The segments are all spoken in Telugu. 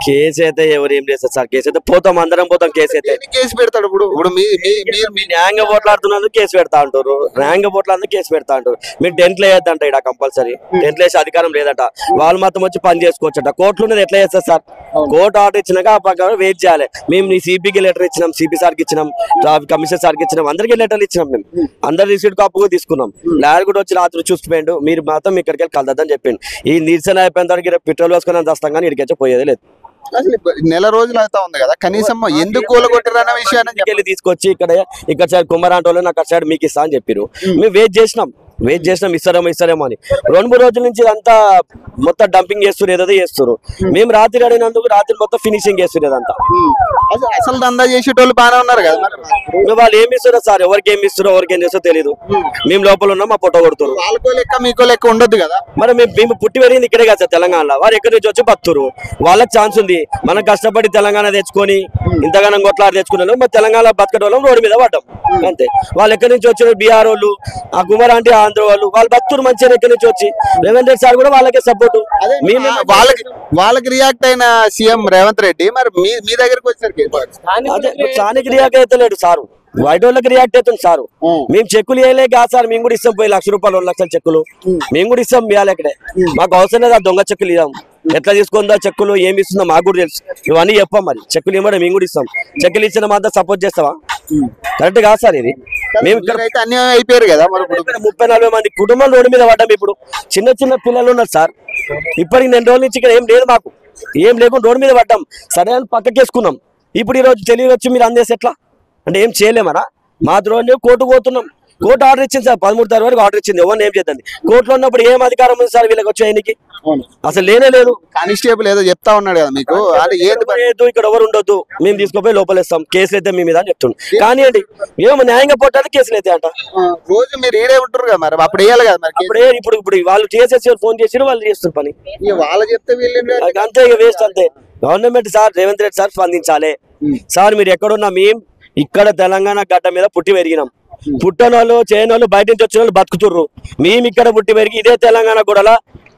కేసు అయితే ఎవరు ఏం చేస్తారు సార్ కేసు అయితే పోతాం అందరం పోతాం కేసు అయితే దేనికి కేసు పెడతాడు ఇప్పుడు ఇప్పుడు మీ మీ- మీరు మీరు న్యాయంగా పోట్లాడుతున్నందుకు కేసు పెడతా అంటారు న్యాయంగా పోట్లాడుతూ కేసు పెడతా అంటారు మీరు టెంట్లు వేయద్దంట ఇక్కడ కంపల్సరీ టెంట్లు వేసే అధికారం లేదట వాళ్ళు మాత్రం వచ్చి పని చేసుకోవచ్చట కోర్టులు ఉన్నది ఎట్లా చేస్తారు సార్ కోర్టు ఆర్డర్ ఇచ్చినాక ఆ ప్రకారం వెయిట్ చేయాలి మేము నీ సిపికి లెటర్ ఇచ్చినాం సిపి సార్కి ఇచ్చినాం ట్రాఫిక్ కమిషనర్ సార్కి ఇచ్చినాం అందరికీ లెటర్లు ఇచ్చినాం మేము అందరు రిసీట్ కాపు కూడా తీసుకున్నాం లాయర్ కూడా వచ్చి రాత్రి చూసిపోయిండు మీరు మాత్రం ఇక్కడికి వెళ్ళి కలదని చెప్పిండు ఈ నిరసన అయిపోయిన తర్వాత ఇక్కడ పెట్రోల్ వేసుకొని అంత వస్తాం కానీ ఇక్కడికి పోయేది లేదు అసలు ఇప్పుడు నెల రోజులు అవుతా ఉంది కదా కనీసం ఎందుకు కూలగొట్టారు అనే విషయాన్ని ఇంటికి వెళ్ళి తీసుకొచ్చి ఇక్కడ ఇక్కడ సైడ్ కుమ్మరాంటోళ్ళు నాకు అక్కడ సైడ్ మీకు ఇస్తా అని చెప్పారు మేము వెయిట్ చేసినాం వెయిట్ చేసినాం ఇస్తారేమో ఇస్తారేమో అని రెండు మూడు రోజుల నుంచి ఇదంతా మొత్తం డంపింగ్ చేస్తారు ఏదో చేస్తారు మేము రాత్రి అడిగినందుకు రాత్రి మొత్తం ఫినిషింగ్ చేస్తారు ఇదంతా అసలు అసలు దందా చేసేటోళ్ళు బాగానే ఉన్నారు కదా మరి ఇంకా వాళ్ళు ఏమి ఇస్తారో సార్ ఎవరికి ఏమి ఇస్తారో ఎవరికి ఏం చేస్తారో తెలియదు మేము లోపల ఉన్నాం మా పొట్ట కొడుతున్నారు వాళ్ళకో లెక్క మీకో లెక్క ఉండొద్దు కదా మరి మేము మేము పుట్టి పెరిగింది ఇక్కడే కదా సార్ తెలంగాణలో వారు ఎక్కడి నుంచి వచ్చి బతురు వాళ్ళకి ఛాన్స్ ఉంది మనం కష్టపడి తెలంగాణ తెచ్చుకొని ఇంతగానం కొట్లాడి తెచ్చుకున్నాను మరి తెలంగాణ బతకడం వల్ల రోడ్డు మీద పడ్డాం అంతే వాళ్ళు ఎక్కడి నుంచి వచ్చిన బీఆర్ వాళ్ళు ఆ కుమార్ అంటే ఆంధ్ర వాళ్ళు వాళ్ళు బతురు మంచిగా ఎక్కడి నుంచి వచ్చి రేవంత్ రెడ్డి సార్ కూడా వాళ్ళకే సపోర్ట్ మేము ఆ, వాళ్ళకి వాళ్ళకి రియాక్ట్ అయిన సీఎం రేవంత్ రెడ్డి మరి మీ మీ దగ్గరికి వచ్చేసరికి అదే స్థానిక రియాక్ట్ అయితే లేడు సారు వైట్ వాళ్ళకి రియాక్ట్ అవుతుంది సారు మేము చెక్కులు వేయలే కాదు సార్ మేము కూడా ఇస్తాం పోయి లక్ష రూపాయలు రెండు లక్షల చెక్కులు మేము కూడా ఇస్తాం ఇవ్వాలి ఇక్కడే మాకు అవసరం లేదు ఆ దొంగ చెక్కులు ఇవ్వం ఎట్లా తీసుకుందో చెక్కులు ఏమి ఇస్తుందో మాకు కూడా తెలుసు ఇవన్నీ చెప్పాం మరి చెక్కులు ఇవ్వడం మేము కూడా ఇస్తాం చెక్కులు ఇచ్చిన మాత్రం సపోర్ట్ చేస్తావా కరెక్ట్ కాదు సార్ ఇది మేము ఇక్కడ అయితే అన్యాయం అయిపోయారు కదా మరి ఇప్పుడు ఇక్కడ ముప్పై నలభై మంది కుటుంబం రోడ్డు మీద పడ్డాం ఇప్పుడు చిన్న చిన్న పిల్లలు ఉన్నారు సార్ ఇప్పటికి నేను రోజుల నుంచి ఇక్కడ ఏం లేదు మాకు ఏం లేకుండా రోడ్డు మీద పడ్డాం సరే అని పక్కకేసుకున్నాం ఇప్పుడు ఈ రోజు తెలివి వచ్చి మీరు అందేసి ఎట్లా అంటే ఏం చేయలేమరా మా ద్రోహం కోర్టు పోతున్నాం కోర్టు ఆర్డర్ ఇచ్చింది సార్ పదమూడు తారీఖు వరకు ఆర్డర్ ఇచ్చింది ఎవరిని ఏం చేద్దండి కోర్టులో ఉన్నప్పుడు ఏం అధికారం ఉంది సార్ వీళ్ళకి వచ్చే ఆయనకి అసలు లేనే లేదు కానిస్టేబుల్ ఏదో చెప్తా ఉన్నాడు కదా మీకు అంటే ఏంది మరి? లేదు ఇక్కడ ఎవరు ఉండొద్దు మేము తీసుకుపోయి లోపలేస్తాం కేసులు అయితే మీ మీద అని చెప్తుండు కానీ అండి ఏమో న్యాయంగా పోటానికి కేసులు అయితే అంట ఆ, రోజు మీరు ఈడే ఉంటారు కదా మరి అప్పుడు వేయాలి కదా మరి అప్పుడే ఇప్పుడు ఇప్పుడు వాళ్ళు చేసేసి ఫోన్ చేసి వాళ్ళు చేస్తున్నారు పని ఇక వాళ్ళు చెప్తే వీళ్ళు అది అంతే ఇక వేస్ట్ అంతే government sir Revanth Reddy sir స్పందించాలి సార్ మీరు ఎక్కడున్నా మేము ఇక్కడ తెలంగాణ గడ్డ మీద పుట్టి పెరిగినాం పుట్టని వాళ్ళు చేయని వాళ్ళు బయట నుంచి వచ్చిన వాళ్ళు బతుకుతుర్రు మేము ఇక్కడ పుట్టి పెరిగి ఇదే తెలంగాణ కూడా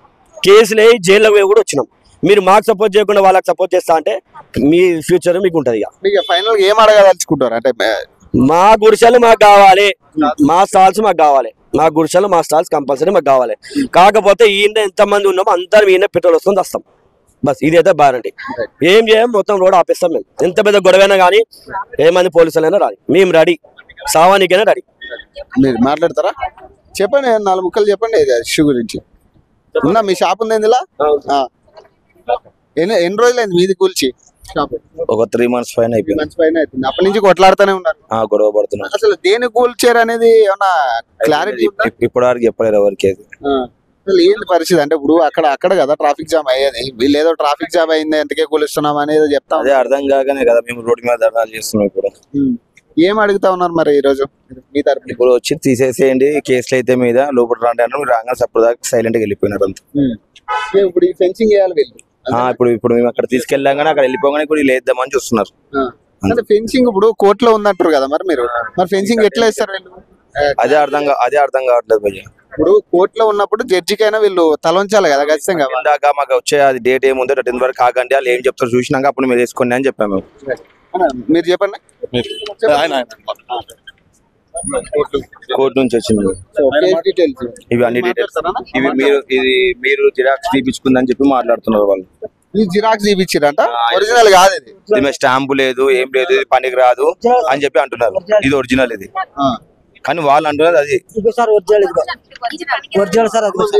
కేసులు వేయి జైల్లో పోయి కూడా వచ్చినాం మీరు మాకు సపోర్ట్ చేయకుండా వాళ్ళకి సపోర్ట్ చేస్తా అంటే మీ ఫ్యూచర్ మీకు ఉంటుంది ఇక ఇక ఫైనల్ ఏం అడగదలుచుకుంటారు అంటే మే- మా గుడిసెలు మాకు కావాలి మా స్టాల్స్ మాకు కావాలి మా గుడిసెలు మా స్టాల్స్ కంపల్సరీ మాకు కావాలి కాకపోతే ఈయన ఎంతమంది ఉన్నామో అందరం ఈయన పెట్రోల్ వస్తుంది వస్తాం బస్ ఇదైతే బారండి ఏం చేయం మొత్తం రోడ్ ఆపేస్తాం మేము ఎంత పెద్ద గొడవైనా కానీ ఏమంది పోలీసులైనా రాని మేము రెడీ సావానికైనా రెడీ మీరు మాట్లాడతారా చెప్పండి నాలుగు ముక్కలు చెప్పండి ఇది ఇష్యూ గురించి ఉందా మీ షాప్ ఉంది ఇందులో ఆ. ఎన్ని ఎన్ని రోజులు అయింది మీది కూల్చి షాప్ ఒక త్రీ మంత్స్ పైన అయిపోయింది మంచి పైన అవుతుంది అప్పటి నుంచి కొట్లాడుతూనే ఉన్నారు ఆ గొడవ పడుతున్నాం అసలు దేని కూల్చారు అనేది ఏమన్నా క్లారిటీ ఉందా ఇప్పటి వరకు చెప్పలేరు ఎవరికి అది ఆ. అసలు ఏంటి పరిస్థితి అంటే ఇప్పుడు అక్కడ అక్కడ కదా ట్రాఫిక్ జామ్ అయ్యేది వీళ్ళు ఏదో ట్రాఫిక్ జామ్ అయింది ఎంతకే కూలుస్తున్నాం అనేది చెప్తాం అదే అర్థం కాకనే కదా మేము రోడ్డు మీద ధర్నాలు చేస్తున్నాం ఇప్పుడు ఏం అడుగుతా ఉన్నారు మరి ఈ రోజు మీ తరపున ఇప్పుడు వచ్చి తీసేసేయండి కేసులు అయితే మీద లోపల రాండి అన్నారు మీరు రాగానే సప్పుడు దాకా సైలెంట్ గా వెళ్ళిపోయినారు అంత ఏ, ఇప్పుడు ఈ ఫెన్సింగ్ వేయాలి వీళ్ళు ఆ, ఇప్పుడు ఇప్పుడు మేము అక్కడ తీసుకెళ్ళాగానే అక్కడ వెళ్ళిపోగానే ఇప్పుడు వీళ్ళు వేద్దామని చూస్తున్నారు ఆ. అంటే ఫెన్సింగ్ ఇప్పుడు కోర్టులో ఉందంటారు కదా మరి మీరు మరి ఫెన్సింగ్ ఎట్లా ఇస్తారు వీళ్ళు ఆ, అదే అర్థం కా అదే అర్థం కావట్లేదు భయ్య ఇప్పుడు కోర్టులో ఉన్నప్పుడు జడ్జికైనా వీళ్ళు తలంచాలి కదా ఖచ్చితంగా ఇందాక మాకు వచ్చే అది డేట్ ఏముందో టెన్ వరకు కాకండి వాళ్ళు ఏం చెప్తారు చూసినాక అప్పుడు మీరు వేసుకోండి అని చెప్పాము మేము అన్న, మీరు చెప్పండి కోర్టు నుంచి వచ్చింది కేస్ డీటెయిల్స్ ఇవి అన్ని డీటెయిల్స్ ఇవి మీరు ఇది మీరు జిరాక్స్ తీపించుకుందని చెప్పి మాట్లాడుతున్నారు వాళ్ళు ఈ జిరాక్స్ చూపించారంట ఒరిజినల్ కాదు ఇది ఇది మీద స్టాంపు లేదు ఏం లేదు ఇది పనికి రాదు అని చెప్పి అంటున్నారు ఇది ఒరిజినల్ ఇది ఆ. కానీ వాళ్ళు అంటున్నారు అది సార్ ఒరిజినల్ ఇదిగో ఒరిజినల్ సార్ అది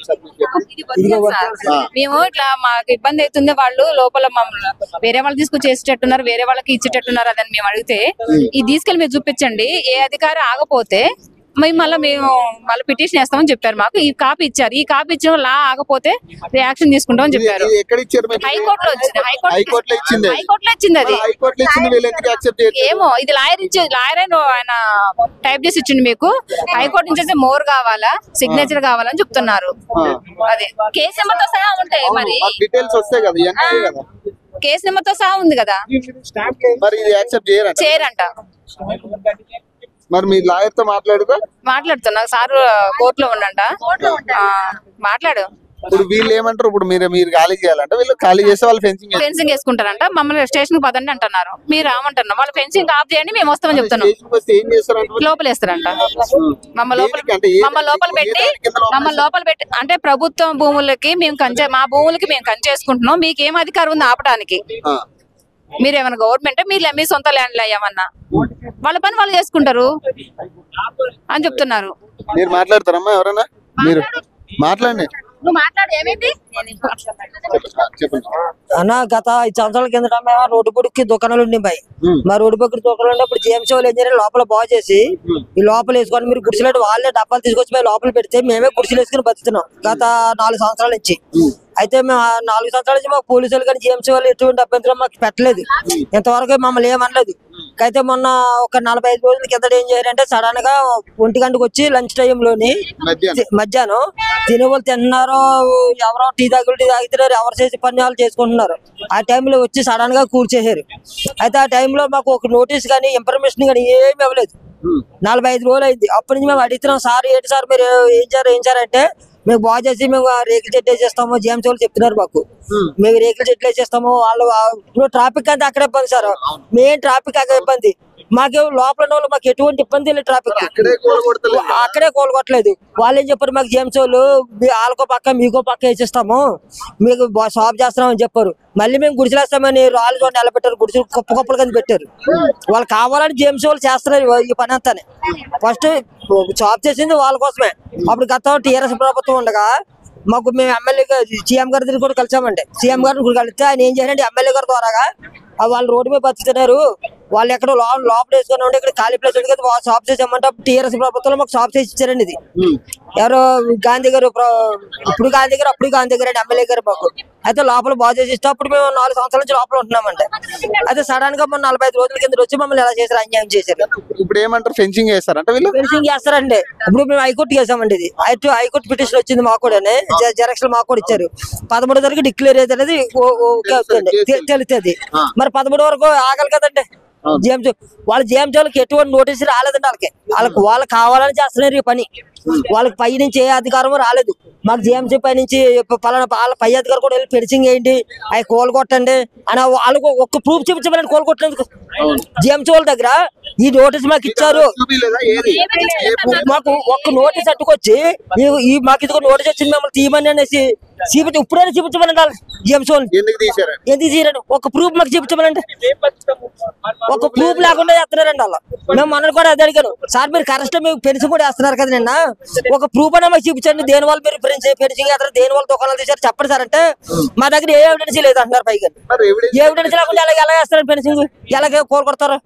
మేము ఇట్లా మాకు ఇబ్బంది అవుతుంది వాళ్ళు లోపల మమ్మల్ని వేరే వాళ్ళు తీసుకొచ్చి చేసేటట్టున్నారు వేరే వాళ్ళకి ఇచ్చేటట్టున్నారు అదని మేము అడిగితే ఇది తీసుకెళ్ళి మీరు చూపించండి ఏ అధికారి ఆగపోతే మేము మళ్ళీ మేము మళ్ళీ పిటిషన్ వేస్తామని చెప్పారు మాకు ఈ కాపీ ఇచ్చారు ఈ కాపీ ఇచ్చిన లా ఆగపోతే యాక్షన్ తీసుకుంటామని చెప్పారు ఇది ఎక్కడ ఇచ్చారు మీకు? హైకోర్టులో వచ్చింది హైకోర్టులో ఇచ్చింది అది. హైకోర్టులో వచ్చింది అది హైకోర్టులో ఇచ్చింది వీళ్ళు ఎందుకు యాక్సెప్ట్ చేయట్లేదు ఏమో ఇది లాయర్ ఇచ్చి లాయర్ అయిన ఆయన టైప్ చేసి ఇచ్చిండు మీకు హైకోర్టు నుంచి అయితే మోర్ కావాలా సిగ్నేచర్ కావాలని చెప్తున్నారు అదే కేసు నెంబర్ తో సహా ఉంటాయి మరి డీటెయిల్స్ వస్తాయి కదా ఇవన్నీ కదా కేసు నెంబర్ తో సహా ఉంది కదా మరి ఇది యాక్సెప్ట్ చేయరంట చేయరంట మరి మీ లాయర్ తో మాట్లాడుకో మాట్లాడుతున్నా సార్ కోర్టులో ఉండంట ఆ, మాట్లాడు ఇప్పుడు వీళ్ళు ఏమంటారు ఇప్పుడు మీరు మీరు ఖాళీ చేయాలంటే వీళ్ళు ఖాళీ చేస్తే వాళ్ళు ఫెన్సింగ్ ఫెన్సింగ్ వేసుకుంటారంట మమ్మల్ని స్టేషన్ పదండి అంటున్నారు మీరు రామంటున్నారు వాళ్ళు ఫెన్సింగ్ ఆఫ్ చేయండి మేము వస్తామని చెప్తున్నాం వస్తే ఏం చేస్తారంటే లోపల వేస్తారంట మమ్మ లోపల దేనికి అంటే ఏ మమ్మ లోపల దానికి- ఏ పెట్టి దానికి కింద లోపల మమ్మ లోపల పెట్టి అంటే ప్రభుత్వం భూములకి మేము కంచే మా భూములకి మేము కంచేసుకుంటున్నాం మీకు ఏం అధికారం ఉంది ఆపడానికి ఆ. మీరు ఏమైనా గవర్నమెంట్ మీరు మీ సొంత ల్యాండ్లు అయ్యామన్నా వాళ్ళ పని వాళ్ళు చేసుకుంటారు అని చెప్తున్నారు మీరు మాట్లాడతారమ్మా ఎవరైనా మీరు మాట్లాడండి నువ్వు మాట్లాడు ఏమైంది చెప్పండి చెప్పండి అన్న గత ఐదు సంవత్సరాల కిందట మేము రోడ్డు పొడికి దుకాణాలు ఉండిపోయి ఉమ్. మా రోడ్డు పక్కన దుకాణాలు ఉన్నప్పుడు జిఎంసీ వాళ్ళు ఏం చేయాలి లోపల బాగు చేసి ఈ లోపల వేసుకొని మీరు గుడిసెలు వాళ్ళే డబ్బాలు తీసుకొచ్చి మేము లోపల పెడితే మేమే గుడిసెలు వేసుకుని బతుకుతున్నాం గత నాలుగు సంవత్సరాల నుంచి అయితే మేము ఆ నాలుగు సంవత్సరాల నుంచి మాకు పోలీసులు కానీ జిఎంసీ వాళ్ళు ఎటువంటి అభ్యంతరం మాకు పెట్టలేదు ఇంతవరకు మమ్మల్ని ఏమనలేదు అయితే మొన్న ఒక నలభై ఐదు రోజుల కిందట ఏం చేయారంటే సడన్ గా ఒంటి గంటకు వచ్చి లంచ్ లోని మధ్యాహ్నం తి- మధ్యాహ్నం తినే వాళ్ళు తింటున్నారు ఎవరో టీ తాగులు టీ తాగుతున్నారు ఎవరు చేసే పని వాళ్ళు చేసుకుంటున్నారు ఆ టైంలో వచ్చి సడన్ గా కూర్చేసారు అయితే ఆ టైంలో మాకు ఒక నోటీస్ కానీ ఇన్ఫర్మేషన్ కానీ ఏమి ఇవ్వలేదు ఉమ్. నలభై ఐదు రోజులు అయింది అప్పటి నుంచి మేము అడుగుతున్నాం సార్ ఏంటి సార్ మీరు ఏం సార్ ఏం సార్ అంటే మేము బాగు చేసి మేము ఆ రేకుల చెట్లు వేసేస్తాము జిఎంసీ వాళ్ళు చెప్తున్నారు మాకు ఉమ్. మేము రేకుల చెట్లు వేసేస్తాము వాళ్ళు ఆ- ఇప్పుడు ట్రాఫిక్ అంతా అక్కడ ఇబ్బంది సార్ మెయిన్ ట్రాఫిక్ అక్కడ ఇబ్బంది మాకు లోపల ఉన్న వాళ్ళు మాకు ఎటువంటి ఇబ్బంది లేదు ట్రాఫిక్ అక్కడే కూలగొడతలేదు అక్కడే కోలుకోవట్లేదు వాళ్ళు ఏం చెప్పారు మాకు జేమ్స్ వాళ్ళు మీ వాళ్ళకో పక్క మీకో పక్క వేసేస్తాము మీకు బా- షాప్ చేస్తున్నామని చెప్పారు మళ్ళీ మేము గుడిసెలేస్తామని రాళ్ళు చూడండి ఎలా పెట్టారు గుడిసెలు కుప్ప కుప్పలు కింద పెట్టారు వాళ్ళు కావాలని జేమ్స్ వాళ్ళు చేస్తున్నారు ఈ పని అంతానే ఫస్ట్ షాప్ చేసింది వాళ్ళ కోసమే అప్పుడు గత టీఆర్ఎస్ ప్రభుత్వం ఉండగా మాకు మేము ఎమ్మెల్యే సీఎం గారి దగ్గర కూడా కలిసామండి సీఎం గారిని కూడా కలిస్తే ఆయన ఏం చేయాలంటే ఎమ్మెల్యే గారి ద్వారాగా ఆ వాళ్ళు రోడ్డు మీద బతుకుతున్నారు వాళ్ళు ఎక్కడో లోపల లోపల వేసుకొని ఉంటే ఇక్కడ ఖాళీ ప్లేస్ ఉంది కదా వాళ్ళు షాప్ చేసి ఇమ్మంటే టీఆర్ఎస్ ప్రభుత్వంలో మాకు షాప్ చేసి ఇచ్చారండి ఇది ఎవరు గాంధీ గారు ప్ర- ఇప్పుడు గాంధీ గారు అప్పుడు గాంధీ గారు అండి ఎమ్మెల్యే గారు మాకు అయితే లోపల బాగు చేసి ఇస్తే అప్పుడు మేము నాలుగు సంవత్సరాల నుంచి లోపల ఉంటున్నామండి అయితే సడన్ గా మొన్న నలభై ఐదు రోజుల కింద వచ్చి మమ్మల్ని ఎలా చేశారు అన్యాయం చేశారు ఇప్పుడు ఏమంటారు ఫెన్సింగ్ చేస్తారంట వీళ్ళు ఫెన్సింగ్ చేస్తారండి ఇప్పుడు మేము హైకోర్టు చేసామండి ఇది హైకోర్టు హైకోర్టు పిటిషన్ వచ్చింది మాకు కూడా జెరాక్స్ మాకు కూడా ఇచ్చారు పదమూడు తారీఖు డిక్లేర్ అయితే అనేది ఓ- ఓకే అవుతుంది తె- తెలుస్తుంది మరి పదమూడు వరకు ఆగాలి కదండి జిఎంసీ వాళ్ళ జిఎంసీ వాళ్ళకి ఎటువంటి నోటీస్ రాలేదండి వాళ్ళకి వాళ్ళకి వాళ్ళు కావాలని చేస్తున్నారు ఈ పని వాళ్ళకి పై నుంచి ఏ అధికారం రాలేదు మాకు జిఎంసీ పై నుంచి ప- పలానా వాళ్ళ పై అధికారి కూడా వెళ్ళి ఫెన్సింగ్ వేయండి అవి కోల్ కొట్టండి అని వాళ్ళకు ఒక్క ప్రూఫ్ చూపించమని కోల్ కొట్టినందుకు జిఎంసీ వాళ్ళ దగ్గర ఈ నోటీస్ మాకు ఇచ్చారు చూపిలేదా ఏది ఏ భూ- మాకు ఒక్క నోటీస్ అట్టుకొచ్చి ఈ- ఈ మాకు ఇదిగో నోటీస్ వచ్చింది మిమ్మల్ని తీయమని అనేసి చూపించి ఇప్పుడైనా చూపించమని జిఎంసీ ఎందుకు తీశారు ఎందుకు తీయరండి ఒక ప్రూఫ్ మాకు చూపించమనండి ఒక ప్రూఫ్ లేకుండా చేస్తున్నారండి వాళ్ళు మేము మొన్న కూడా అదే అడిగాను సార్ మీరు కరెక్ట్ మీకు పెన్షన్ కూడా వేస్తున్నారు కదా నిన్న ఒక ప్రూఫ్ అయినా మాకు చూపించండి దేని వాళ్ళు మీరు పెన్షన్ పెన్షన్ చేస్తారు దేని వాళ్ళు దుకాణాలు తీసారు చెప్పండి సార్ అంటే మా దగ్గర ఏ ఎవిడెన్స్ లేదు అంటున్నారు పైగా మరి ఎవిడెన్స్ ఏ ఎవిడెన్స్ లేకుండా ఎలా ఎలా వేస్తారు పెన్షన్ ఎలాగే కోరుకొడతారు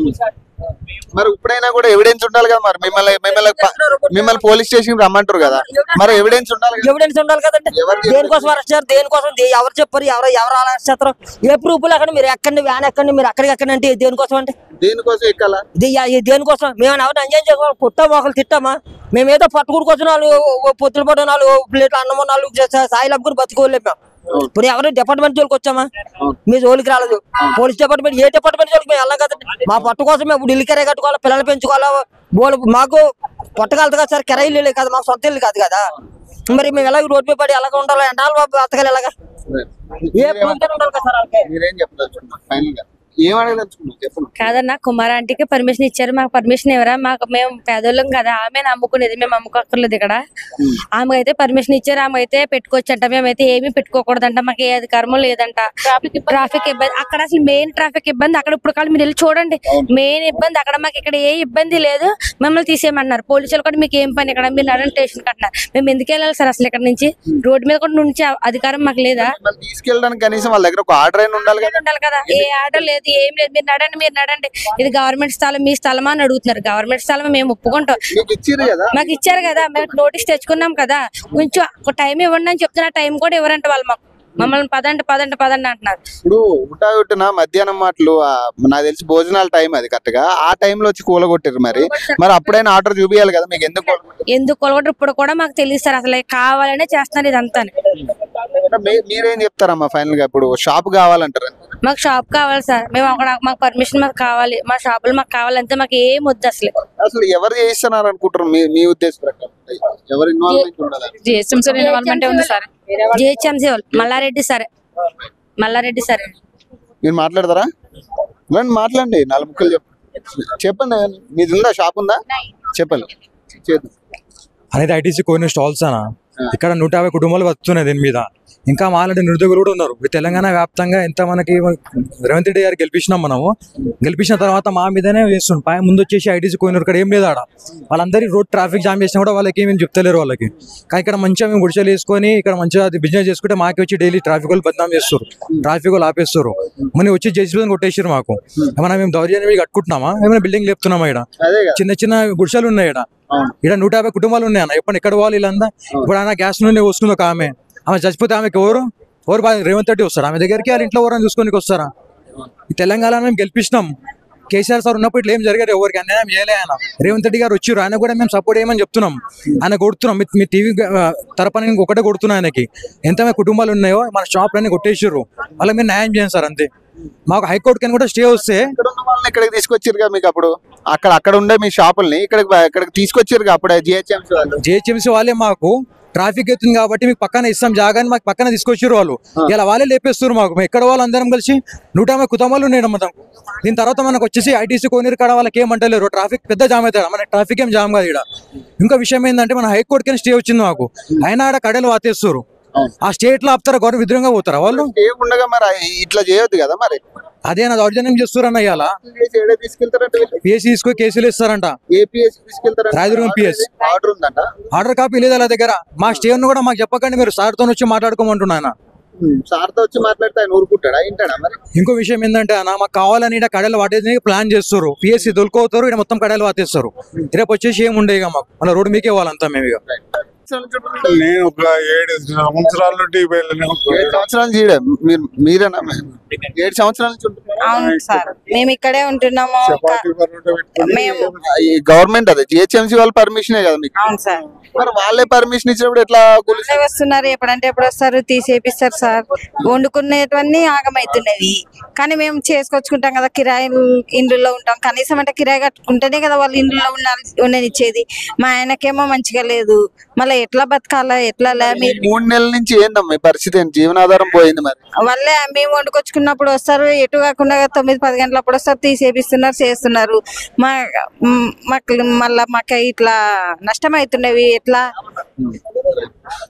మరి ఇప్పుడైనా కూడా ఎవిడెన్స్ ఉండాలి కదా మరి మిమ్మల్ని మిమ్మల్ని ప- మిమ్మల్ని పోలీస్ స్టేషన్ రమ్మంటారు కదా మరి ఎవిడెన్స్ ఉండాలి కదా ఎవిడెన్స్ ఉండాలి కదండి ఎవరు చెప్పారు? దేనికోసం అరెస్ట్ చేస్తారు దేనికోసం దే- ఎవరు చెప్పారు ఎవరు ఎవరు అరెస్ట్ చేస్తారు ఏ ప్రూఫ్ లేకుండా మీరు ఎక్కండి వ్యాన్ ఎక్కండి మీరు అక్కడికి ఎక్కండి అంటే దేనికోసం అంటే దేనికోసం ఎక్కాలా ఇది ఇది దేనికోసం మేము ఎవరిని ఎంజాయ్ చేసుకోవాలి పుట్టామా ఒకరు తిట్టామా మేమేదో పట్టుకుని కోసం నాలుగు పొత్తులు పట్టు నాలుగు ప్లేట్లు అన్నమో నాలుగు సా- సాయి లబ్బుకుని బతుకోలేము మేము ఇప్పుడు ఎవరు డిపార్ట్మెంట్ జోలికి వచ్చామా మీ జోలికి రాలేదు పోలీస్ డిపార్ట్మెంట్ ఏ డిపార్ట్మెంట్ జోలికి మేము వెళ్ళాం కదండి మా పట్టు కోసం మేము ఇప్పుడు ఇల్లు కెరే కట్టుకోవాలి పిల్లలు పెంచుకోవాలా బోలు మాకు పొట్టగలదు కదా సార్ కెరాయిలు ఇల్లు కాదు మాకు సొంత ఇల్లు కాదు కదా మరి మేము ఎలా రోడ్డు మీద పడి ఎలాగ ఉండాలి ఎండాలి బాబు బతకాలి ఎలాగా ఏ ప్రూఫ్ ఉండాలి కదా సార్ వాళ్ళకి? మీరేం చెప్పదలుచుకున్నారు ఫైనల్ గా ఏం అడగదలుచుకున్నారు చెప్పండి కాదన్న కుమార్ ఆంటీకి పర్మిషన్ ఇచ్చారు మాకు పర్మిషన్ ఎవరా మాకు మేము పేదోళ్ళం కదా ఆమె నమ్ముకునేది మేము అమ్ముకోక్కర్లేదు ఇక్కడ ఆమె అయితే పర్మిషన్ ఇచ్చారు ఆమె అయితే పెట్టుకోవచ్చంట మేమైతే ఏమీ పెట్టుకోకూడదంట మాకు ఏ అధికారము లేదంట ట్రాఫిక్ ఇబ్బంది అక్కడ అసలు మెయిన్ ట్రాఫిక్ ఇబ్బంది అక్కడ ఇప్పుడు కాదు మీరు వెళ్ళి చూడండి మెయిన్ ఇబ్బంది అక్కడ మాకు ఇక్కడ ఏ ఇబ్బంది లేదు మిమ్మల్ని తీసేయమన్నారు పోలీసులు కూడా మీకు ఏం పని ఇక్కడ మీరు నడని స్టేషన్ కట్టినారు మేము ఎందుకు వెళ్ళాలి సార్ అసలు ఇక్కడ నుంచి రోడ్డు మీద కూడా నుంచి అధికారం మాకు లేదా మిమ్మల్ని తీసుకెళ్ళడానికి కనీసం వాళ్ళ దగ్గర ఒక ఆర్డర్ అయినా ఉండాలి కదా ఉండాలి కదా ఏ ఆర్డర్ లేదు ఏం లేదు మీరు నడండి మీరు నడండి ఇది గవర్నమెంట్ స్థలం మీ స్థలమా అని అడుగుతున్నారు గవర్నమెంట్ స్థలం మేము ఒప్పుకుంటాం మీకు ఇచ్చిర్రు కదా మాకు ఇచ్చారు కదా మేము నోటీస్ తెచ్చుకున్నాం కదా కొంచెం ఒక టైం ఇవ్వండి అని చెప్తున్నా టైం కూడా ఇవ్వరంట వాళ్ళు మాకు మమ్మల్ని పదండి పదండి పదండి అంటున్నారు ఇప్పుడు ఉటా ఉట్టున మధ్యాహ్నం మాటలు ఆ, నాకు తెలిసి భోజనాల టైం అది కరెక్ట్ గా ఆ టైంలో వచ్చి కూలగొట్టారు మరి మరి అప్పుడైనా ఆర్డర్ చూపియాలి కదా మీకు ఎందుకు కూలగొట్టారు? ఎందుకు కొలగొట్టారు ఇప్పుడు కూడా మాకు తెలియదు సార్ అసలు కావాలనే చేస్తున్నారు ఇదంతా అంటే మీ- మీరేం చెప్తారమ్మా ఫైనల్ గా ఇప్పుడు షాప్ కావాలంటారు మాకు షాప్ కావాలి సార్ మేము అక్కడ మాకు పర్మిషన్ మాకు కావాలి మా షాపులు మాకు కావాలంటే మాకు ఏం వద్దు అసలు అసలు ఎవరు చేస్తున్నారు అనుకుంటారు మీ మీ ఉద్దేశ ప్రకారం ఎవరు ఇన్వాల్వ్మెంట్ ఉండాలి జిహెచ్ఎంసీ ఇన్వాల్వ్మెంట్ ఉంది సార్ జిహెచ్ఎంసీ వాళ్ళు మల్లారెడ్డి సరే మల్లారెడ్డి సరే మీరు మాట్లాడతారా రండి మాట్లాడండి నాలుగు ముక్కలు చెప్పండి చెప్పండి మీది ఉందా షాప్ ఉందా చెప్పండి చేద్దాం అనేది ఐటీసీ కొన్ని స్టాల్స్ అన్న ఇక్కడ నూట యాభై కుటుంబాలు బతుకుతున్నాయి దీని మీద ఇంకా మాలాంటి నిరుద్యోగులు కూడా ఉన్నారు ఈ తెలంగాణ వ్యాప్తంగా ఎంత మనకి రేవంత్ రెడ్డి గారు గెలిపించినాం మనము గెలిపించిన తర్వాత మా మీదనే వేస్తుండు పై ముందు వచ్చేసి ఐటీసీ కోయినరు ఇక్కడ ఏం లేదు ఆడ వాళ్ళందరి రోడ్ ట్రాఫిక్ జామ్ చేసినా కూడా వాళ్ళకి ఏమేమి చెప్తలేరు వాళ్ళకి కానీ ఇక్కడ మంచిగా మేము గుడిసెలు వేసుకొని ఇక్కడ మంచిగా అది బిజినెస్ చేసుకుంటే మాకు వచ్చి డైలీ ట్రాఫిక్ వాళ్ళు బద్నాం చేస్తారు ట్రాఫిక్ వాళ్ళు ఆపేస్తారు మన వచ్చి జేసీబీ కొట్టేసారు మాకు ఏమన్నా మేము దౌర్జన్యం కట్టుకుంటున్నామా ఏమైనా బిల్డింగ్ లేపుతున్నామా ఇక్కడ అదే కదా చిన్న చిన్న గుడిసెలు ఉన్నాయి ఇక్కడ అవును. ఇక్కడ నూట యాభై కుటుంబాలు ఉన్నాయి అన్న ఎప్పుడు ఎక్కడ వాళ్ళు వీళ్ళందా ఇప్పుడు ఆయన గ్యాస్ నుండి వస్తుంది ఒక ఆమె ఆమె చచ్చిపోతే ఆమెకి ఎవరు ఎవరు బాగా రేవంత్ రెడ్డి వస్తారు ఆమె దగ్గరికి వాళ్ళ ఇంట్లో ఎవరైనా చూసుకొని వస్తారా ఈ తెలంగాణ మేము గెలిపించినాం కేసీఆర్ సార్ ఉన్నప్పుడు ఇట్లా ఏం జరిగారు ఎవరికి అన్యాయం చేయలే ఆయన రేవంత్ రెడ్డి గారు వచ్చారు ఆయన కూడా మేము సపోర్ట్ చేయమని చెప్తున్నాం ఆయన కొడుతున్నాం మీ- మీ టీవీ తరపున నేను ఒకటే కొడుతున్నా ఆయనకి ఎంత కుటుంబాలు ఉన్నాయో మన షాప్ అన్ని కొట్టేసారు వాళ్ళకి మీరు న్యాయం చేయండి సార్ అంతే మాకు హైకోర్టు కని కూడా స్టే వస్తే ఇక్కడ ఉన్న వాళ్ళని ఇక్కడికి తీసుకొచ్చారుగా మీకు అప్పుడు అక్కడ అక్కడ ఉండే మీ షాపుల్ని ఇక్కడికి ఇక్కడికి తీసుకొచ్చారుగా అప్పుడే జిహెచ్ఎంసీ వాళ్ళు జిహెచ్ఎంసీ వాళ్ళే మాకు ట్రాఫిక్ అవుతుంది కాబట్టి మీకు పక్కన ఇస్తాం జాగాని మాకు పక్కన తీసుకొచ్చారు వాళ్ళు ఇలా వాళ్ళే లేపేస్తారు మాకు మేము ఎక్కడ వాళ్ళు అందరం కలిసి నూట యాభై కుటుంబాలు ఉన్నాయి మొత్తం దీని తర్వాత మనకు వచ్చేసి ఐటీసీ కోనేరు కాడ వాళ్ళకి ఏమంటలేరు ట్రాఫిక్ పెద్ద జామ్ అవుతాడు మన ట్రాఫిక్ ఏం జామ్ కాదు ఇక్కడ ఇంకా విషయం ఏంటంటే మన హైకోర్టుకి స్టే వచ్చింది మాకు అయినా ఆడ కడలు వాతేస్తారు ఆ స్టేట్ లో ఆపుతారా గవర్నమెంట్ విధంగా పోతారా వాళ్ళు ఏముండగా మరి ఇట్లా చేయొద్దు కదా మరి అదే నా దౌర్జన్యం చేస్తారన్న ఇవాళ చేసి ఏడే తీసుకెళ్తారంట వీళ్ళు? పిఎస్సీ తీసుకొని కేసులు ఇస్తారంట ఏపీఎస్ తీసుకెళ్తారంట రాయదుర్గం PS. ఆర్డర్ ఉందంట ఆర్డర్ కాపీ లేదా వాళ్ళ దగ్గర మా స్టే కూడా మాకు చెప్పకండి మీరు సార్తో వచ్చి మాట్లాడుకోమంటున్నాను సార్తో వచ్చి మాట్లాడితే ఆయన ఊరుకుంటాడా వింటాడా మరి ఇంకో విషయం ఏంటంటే అన్న మాకు కావాలని ఇక్కడ కడలు వాటేసి ప్లాన్ చేస్తారు పిఎస్సి దొరుకుతారు ఇక్కడ మొత్తం కడలు వాతేస్తారు రేపు వచ్చేసి ఏం ఉండే ఇక మాకు మన రోడ్డు మీకే వాళ్ళంతా మేము ఇక నేను ఒక ఏడు సంవత్సరాల నుండి వెళ్ళను ఏడు సంవత్సరాల నుంచి ఈడే. మీరు మీరేనా ఏడు సంవత్సరాల నుంచి ఉంటున్నారా? అవును సార్ మేము ఇక్కడే ఉంటున్నాము చపాతీ పరోటా పెట్టుకొని మేము ఈ గవర్నమెంట్ అదే జిహెచ్ఎంసీ వాళ్ళ పర్మిషనే కదా మీకు అవును సార్ మరి వాళ్ళే పర్మిషన్ ఇచ్చినప్పుడు ఎట్లా కూలి వాళ్ళే వస్తున్నారు ఎప్పుడంటే ఎప్పుడు వస్తారు తీసేపిస్తారు సార్ వండుకునేటివన్నీ ఆగమవుతున్నవి కానీ మేము చేసుకొచ్చుకుంటాం కదా కిరాయి ఇండ్లలో ఉంటాం కనీసం అంటే కిరాయి కట్టుకుంటేనే కదా వాళ్ళు ఇండ్లలో ఉండాలి ఉండనిచ్చేది మా ఆయనకేమో మంచిగా లేదు మళ్ళీ ఎట్లా బతకాలా ఎట్లా లే మీరు మూడు నెలల నుంచి ఏందమ్మా మీ పరిస్థితి ఏంటి జీవనాధారం పోయింది మరి వాళ్ళే మేము వండుకొచ్చుకున్నప్పుడు వస్తారు ఎటు కాకుండా తొమ్మిది పది గంటలప్పుడు వస్తారు తీసేపిస్తున్నారు చేస్తున్నారు మా మ్, మాకు మళ్ళా మాకు ఇట్లా నష్టం అవుతున్నవి ఎట్లా